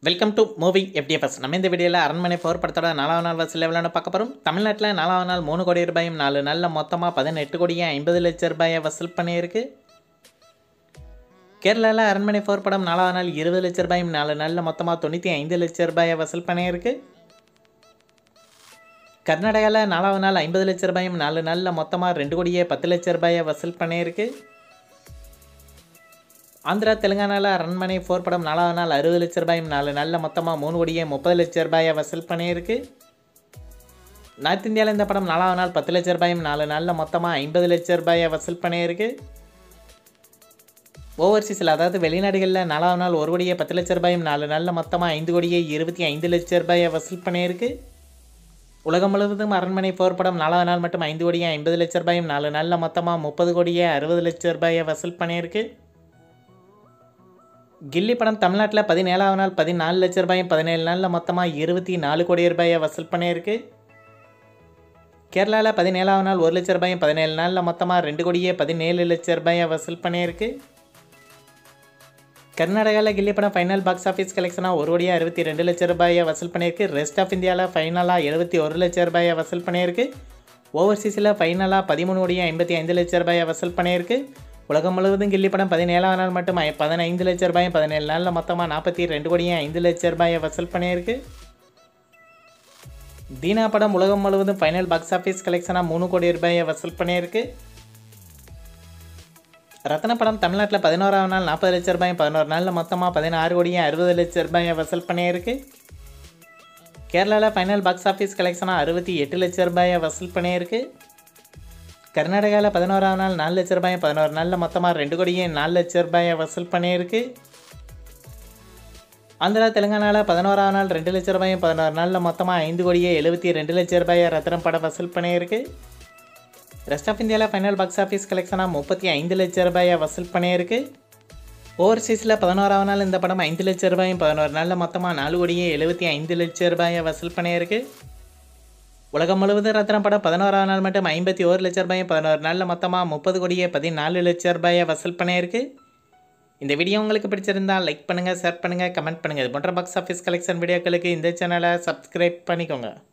welcome to movie FDFS நம்ம இந்த வீடியோவில் அரண்மனை போர் படத்தோட நாலாவது நாள் வசூல் எவ்வளோன்னு பார்க்க போகிறோம் தமிழ்நாட்டில் நாலாவது நாள் மூணு கோடி ரூபாயும் நாலு நாளில் மொத்தமாக பதினெட்டு கோடியே ஐம்பது லட்சம் ரூபாயை வசூல் பண்ணியிருக்கு கேரளாவில் அரண்மனை போர் படம் நாலாவது நாள் இருபது லட்ச ரூபாயும் நாலு நாளில் மொத்தமாக தொண்ணூற்றி ஐந்து லட்சம் ரூபாயை வசூல் பண்ணியிருக்கு கர்நாடகாவில் நாலாவது நாள் ஐம்பது லட்ச ரூபாயும் நாலு நாளில் மொத்தமாக ரெண்டு கோடியே பத்து லட்ச ரூபாயை வசூல் பண்ணியிருக்கு ஆந்திரா தெலுங்கானாவில் அரண்மனை ஃபோர் படம் நாலாவது நாள் அறுபது லட்ச ரூபாயும் நாலு நாளில் மொத்தமாக மூணு கோடியே முப்பது லட்ச ரூபாயை வசூல் பண்ணியிருக்கு நார்த் இந்தியாவில் இந்த படம் நாலாவது நாள் பத்து லட்ச ரூபாயும் நாலு நாளில் மொத்தமாக ஐம்பது லட்ச ரூபாயை வசூல் பண்ணியிருக்கு ஓவர்சீஸில் அதாவது வெளிநாடுகளில் நாலாவது நாள் ஒரு கோடியே பத்து லட்ச ரூபாயும் நாலு நாளில் மொத்தமாக ஐந்து கோடியே இருபத்தி ஐந்து லட்ச ரூபாயை வசூல் பண்ணியிருக்கு உலகம் முழுவதும் அரண்மனை போர் படம் நாலாவது நாள் மட்டும் ஐந்து கோடியே ஐம்பது லட்ச ரூபாயும் நாலு நாளில் மொத்தமாக முப்பது கோடியே அறுபது லட்ச ரூபாயை வசூல் பண்ணியிருக்கு கில்லி படம் தமிழ்நாட்டில் பதினேழாவது நாள் பதினாலு லட்ச ரூபாயும் பதினேழு நாளில் மொத்தமாக இருபத்தி நாலு கோடி ரூபாயை வசூல் பண்ணியிருக்கு கேரளாவில் பதினேழாவது நாள் ஒரு லட்ச ரூபாயும் பதினேழு நாளில் மொத்தமாக ரெண்டு கோடியே பதினேழு லட்ச ரூபாயை வசூல் பண்ணியிருக்கு கர்நாடகாவில் கில்லி படம் ஃபைனல் பாக்ஸ் ஆஃபீஸ் கலெக்ஷனாக ஒரு கோடியே அறுபத்தி ரெண்டு லட்ச ரூபாயை வசூல் பண்ணியிருக்கு ரெஸ்ட் ஆஃப் இந்தியாவில் ஃபைனலாக எழுபத்தி ஒரு லட்ச ரூபாயை வசூல் பண்ணியிருக்கு ஓவர்சீஸில் ஃபைனலாக பதிமூணு கோடியே ஐம்பத்தி ஐந்து லட்ச ரூபாயை வசூல் பண்ணியிருக்கு உலகம் முழுவதும் கில்லி படம் பதினேழாம் நாள் மட்டும் ஐ- பதினைந்து லட்ச ரூபாயும் பதினேழு நாளில் மொத்தமாக நாற்பத்தி ரெண்டு கோடியும் ஐந்து லட்ச ரூபாயை வசூல் பண்ணியிருக்கு தீனா படம் உலகம் முழுவதும் ஃபைனல் பாக்ஸ் ஆஃபீஸ் கலெக்ஷனாக மூணு கோடி ரூபாயை வசூல் பண்ணியிருக்கு ரத்ன படம் தமிழ்நாட்டில் பதினோராம் நாள் நாற்பது லட்ச ரூபாயும் பதினோரு நாளில் மொத்தமாக பதினாறு கோடியும் அறுபது லட்ச ரூபாயை வசூல் பண்ணியிருக்கு கேரளாவில் ஃபைனல் பாக்ஸ் ஆஃபீஸ் கலெக்ஷனாக அறுபத்தி எட்டு லட்ச ரூபாயை வசூல் பண்ணியிருக்கு கர்நாடகாவில் பதினோராம் நாள் நாலு லட்ச ரூபாயும் பதினோரு நாளில் மொத்தமாக ரெண்டு கோடியே நாலு லட்ச ரூபாயை வசூல் பண்ணியிருக்கு ஆந்திரா தெலுங்கானாவில் பதினோராம் நாள் ரெண்டு லட்ச ரூபாயும் பதினோரு நாளில் மொத்தமாக ஐந்து கோடியே எழுபத்தி ரெண்டு லட்ச ரூபாயை ரத்னம் படம் வசூல் பண்ணியிருக்கு ரெஸ்ட் ஆஃப் இந்தியாவில் ஃபைனல் பாக்ஸ் ஆஃபீஸ் கலெக்ஷனாக முப்பத்தி ஐந்து லட்ச ரூபாயை வசூல் பண்ணியிருக்கு ஓவர்சீஸில் பதினோராவது நாள் இந்த படம் ஐந்து லட்ச ரூபாயும் பதினோரு நாளில் மொத்தமாக நாலு கோடியே எழுபத்தி ஐந்து லட்ச ரூபாயை வசூல் பண்ணியிருக்கு உலகம் முழுவதும் ரத்ன படம் பதினோராவது நாள் மட்டும் ஐம்பத்தி ஒரு லட்ச ரூபாயும் பதினோரு நாளில் மொத்தமாக முப்பது கோடியே பதினாலு லட்ச ரூபாயை வசூல் பண்ணியிருக்கு இந்த வீடியோ உங்களுக்கு பிடிச்சிருந்தால் லைக் பண்ணுங்கள் ஷேர் பண்ணுங்கள் கமெண்ட் பண்ணுங்கள் இது போன்ற பாக்ஸ் ஆஃபீஸ் கலெக்ஷன் வீடியோக்களுக்கு இந்த சேனலை சப்ஸ்கிரைப் பண்ணிக்கோங்க